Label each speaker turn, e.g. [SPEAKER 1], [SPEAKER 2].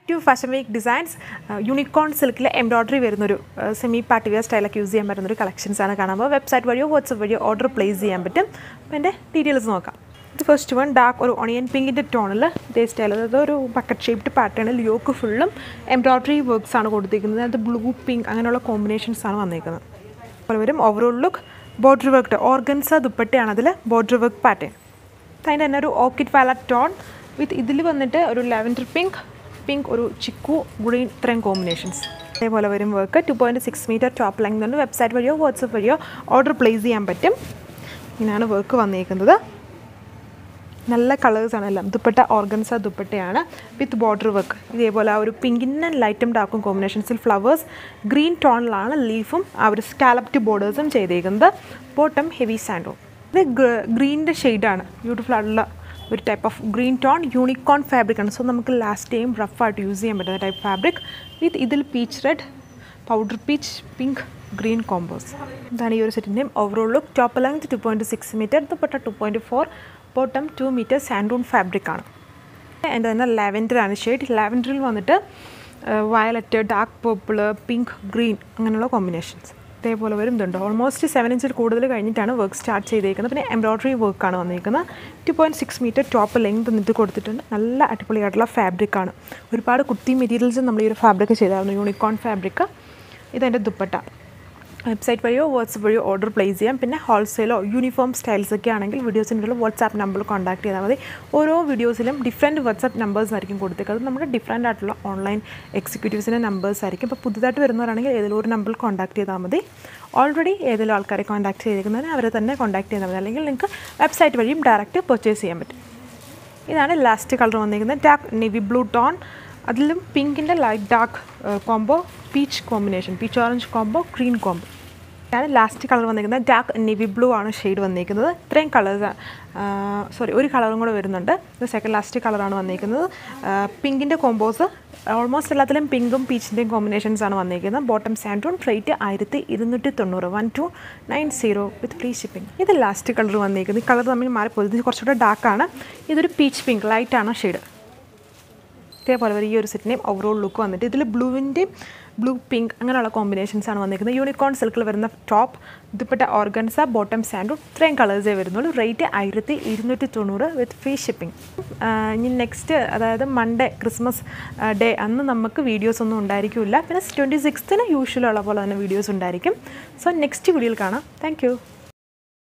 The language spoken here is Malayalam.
[SPEAKER 1] to fashion week designs unicorn സിൽക്കിൽ എംബ്രോയ്ഡറി വരുന്നൊരു സെമി പാർട്ടി വെയർ സ്റ്റൈലൊക്കെ യൂസ് ചെയ്യാൻ പറ്റുന്നൊരു കളക്ഷൻസ് ആണ് കാണാൻ പോകുക വെബ്സൈറ്റ് വഴിയോ വാട്സപ്പ് വഴിയോ ഓർഡർ പ്ലേസ് ചെയ്യാൻ പറ്റും അപ്പോൾ എൻ്റെ ഡീറ്റെയിൽസ് നോക്കാം ഇത് ഫസ്റ്റ് വൺ ഡാർക്ക് ഒരു ഒണിയൻ പിങ്കിൻ്റെ ടോണിൽ ഇതേ സ്റ്റൈൽ അതായത് ഒരു ബക്കറ്റ് ഷേപ്ഡ് പാറ്റേണിൽ യോക്ക് ഫുള്ളും എംബ്രോയ്ഡറി വർക്ക്സ് ആണ് കൊടുത്തിരിക്കുന്നത് അത് ബ്ലൂ പിങ്ക് അങ്ങനെയുള്ള കോമ്പിനേഷൻസ് ആണ് വന്നിരിക്കുന്നത് അതുപോലെ വരും overall look border work organza ദുപ്പട്ടയാണ് അതിൽ ബോർഡർ വർക്ക് പാറ്റേൺ അതിൻ്റെ തന്നെ ഒരു ഓർക്കിഡ് വാലറ്റ് ടോൺ വിത്ത് ഇതിൽ വന്നിട്ട് ഒരു ലെവൻഡർ പിങ്ക് പിങ്ക് ഒരു ചിക്കു ഗ്രീൻ ഇത്രയും കോമ്പിനേഷൻസ് അതേപോലെ വരും work two point six metre top length ഉണ്ട് വെബ്സൈറ്റ് വഴിയോ വാട്സപ്പ് വഴിയോ ഓർഡർ പ്ലേസ് ചെയ്യാൻ പറ്റും ഇങ്ങനെയാണ് വർക്ക് വന്നിരിക്കുന്നത് നല്ല കളേഴ്സാണ് എല്ലാം ദുപ്പട്ട ഓർഗൻസ ദുപ്പട്ടയാണ് വിത്ത് ബോർഡർ വർക്ക് ഇതേപോലെ ആ ഒരു പിങ്കിനും ലൈറ്റും ഡാർക്കും കോമ്പിനേഷൻസിൽ ഫ്ലവേഴ്സ് ഗ്രീൻ ടോണിലാണ് ലീഫും ആ ഒരു സ്കാലപ്റ്റ് ബോർഡേഴ്സും ചെയ്തേക്കുന്നത് ബോട്ടം ഹെവി സാൻഡോ ഇത് ഗ്രീനിൻ്റെ ഷെയ്ഡാണ് ബ്യൂട്ടിഫുൾ ആയിട്ടുള്ള ഒരു type of green tone unicorn fabric ആണ് സോ നമുക്ക് ലാസ്റ്റ് ടൈം റഫായിട്ട് യൂസ് ചെയ്യാൻ പറ്റുന്ന ടൈപ്പ് ഫാബ്രിക് വിത്ത് ഇതിൽ peach red powder peach pink green combos ഇതാണ് ഈ ഒരു സെറ്റിൻ്റെയും overall look top length two point six metre dupatta two point four bottom two metre സാൻഡൂൺ ഫാബ്രിക് ആണ് എൻ്റെ തന്നെ ലാവൻഡറാണ് ഷെയ്ഡ് ലാവൻഡറിൽ വന്നിട്ട് violet dark purple pink green അങ്ങനെയുള്ള കോമ്പിനേഷൻസ് ഇതേപോലെ വരും ഇതുണ്ട് ഓൾമോസ്റ്റ് സെവൻ ഇഞ്ചിൽ കൂടുതൽ കഴിഞ്ഞിട്ടാണ് വർക്ക് സ്റ്റാർട്ട് ചെയ്തേക്കുന്നത് പിന്നെ എംബ്രോയ്ഡറി വർക്കാണ് വന്നിരിക്കുന്നത് two point six metre top length എന്നിട്ട് കൊടുത്തിട്ടുണ്ട് നല്ല അടിപൊളിയായിട്ടുള്ള ഫാബ്രിക്കാണ് ഒരുപാട് കുർത്തി മെറ്റീരിയൽസ് നമ്മൾ ഈ ഒരു ഫാബ്രിക് ചെയ്തായിരുന്നു യൂണിക്കോൺ ഫാബ്രിക് ഇതെൻ്റെ ദുപ്പട്ട വെബ്സൈറ്റ് വഴിയോ വാട്സപ്പ് വഴിയോ ഓർഡർ പ്ലേസ് ചെയ്യാം പിന്നെ ഹോൾസെയിലോ യൂണിഫോം സ്റ്റൈൽസ് ഒക്കെ ആണെങ്കിൽ വീഡിയോസിൻ്റെ വാട്സാപ്പ് നമ്പറിൽ കോൺടാക്ട് ചെയ്താൽ മതി ഓരോ വീഡിയോസിലും ഡിഫറെൻറ്റ് വാട്സാപ്പ് നമ്പേഴ്സ് ആയിരിക്കും കൊടുത്തേക്കുന്നത് നമ്മുടെ ഡിഫറെൻ്റ് ആയിട്ടുള്ള ഓൺലൈൻ എക്സിക്യൂട്ടീവ്സിൻ്റെ നമ്പേഴ്സ് ആയിരിക്കും ഇപ്പോൾ പുതുതായിട്ട് വരുന്നവരാണെങ്കിൽ ഏതെങ്കിലും ഒരു നമ്പറിൽ കോൺടാക്ട് ചെയ്താൽ മതി ഓൾറെഡി ഏതെങ്കിലും ആൾക്കാരെ കോൺടാക്ട് ചെയ്തിരിക്കുന്നതിന് അവരെ തന്നെ കോൺടാക്ട് ചെയ്താൽ മതി അല്ലെങ്കിൽ നിങ്ങൾക്ക് വെബ്സൈറ്റ് വഴിയും ഡയറക്റ്റ് പർച്ചേസ് ചെയ്യാൻ പറ്റും ഇതാണ് ലാസ്റ്റ് കളർ വന്നിരിക്കുന്നത് ഡാർക്ക് നെവി ബ്ലൂ ടോൺ അതിലും പിങ്കിൻ്റെ light dark combo peach combination peach orange combo green combo ഇതാണ് ലാസ്റ്റ് കളർ വന്നിരിക്കുന്നത് ഡാർക്ക് നെവി ബ്ലൂ ആണ് ഷെയ്ഡ് വന്നിരിക്കുന്നത് ഇത്രയും കളേഴ്സ് സോറി ഒരു കളറും കൂടെ വരുന്നുണ്ട് ഇത് സെക്കൻഡ് ലാസ്റ്റ് കളറാണ് വന്നിരിക്കുന്നത് പിങ്കിൻ്റെ കോമ്പോസ് ഓൾമോസ്റ്റ് എല്ലാത്തിലും പിങ്കും പീച്ചിൻ്റെയും കോമ്പിനേഷൻസ് ആണ് വന്നിരിക്കുന്നത് ബോട്ടം സാൻഡൂൺ റേറ്റ് ആയിരത്തി ഇരുന്നൂറ്റി തൊണ്ണൂറ് one two nine zero with free shipping ഇത് ലാസ്റ്റ് കളർ വന്നിരിക്കുന്നത് ഈ കളർ തമ്മിൽ മാറിപ്പോയത് ഇത് കുറച്ചുകൂടെ ഡാർക്കാണ് ഇതൊരു പീച്ച് പിങ്ക് ലൈറ്റാണ് ഷെയ്ഡ് ഇതേപോലെ വരെ ഈ ഒരു സെറ്റിൻ്റെയും ഓവറോൾ ലുക്ക് വന്നിട്ട് ഇതിൽ ബ്ലൂവിൻ്റെയും ബ്ലൂ പിങ്ക് അങ്ങനെയുള്ള കോമ്പിനേഷൻസ് ആണ് വന്നിരിക്കുന്നത് യൂണിക്കോൺ സിൽക്കിൽ വരുന്ന ടോപ്പ് ദുപ്പട്ട ഓർഗൻസ ബോട്ടം സാൻഡും ഇത്രയും കളേഴ്സേ വരുന്നുള്ളൂ റേറ്റ് ആയിരത്തി ഇരുന്നൂറ്റി തൊണ്ണൂറ് വിത്ത് ഫ്രീ ഷിപ്പിംഗ് ഇനി നെക്സ്റ്റ് അതായത് മൺഡേ ക്രിസ്മസ് ഡേ അന്ന് നമുക്ക് വീഡിയോസ് ഒന്നും ഉണ്ടായിരിക്കില്ല പിന്നെ ട്വൻറ്റി സിക്സ്ത്തിന് യൂഷ്വലുള്ള പോലെ തന്നെ വീഡിയോസ് ഉണ്ടായിരിക്കും സോ നെക്സ്റ്റ് വീഡിയോയിൽ കാണാം താങ്ക്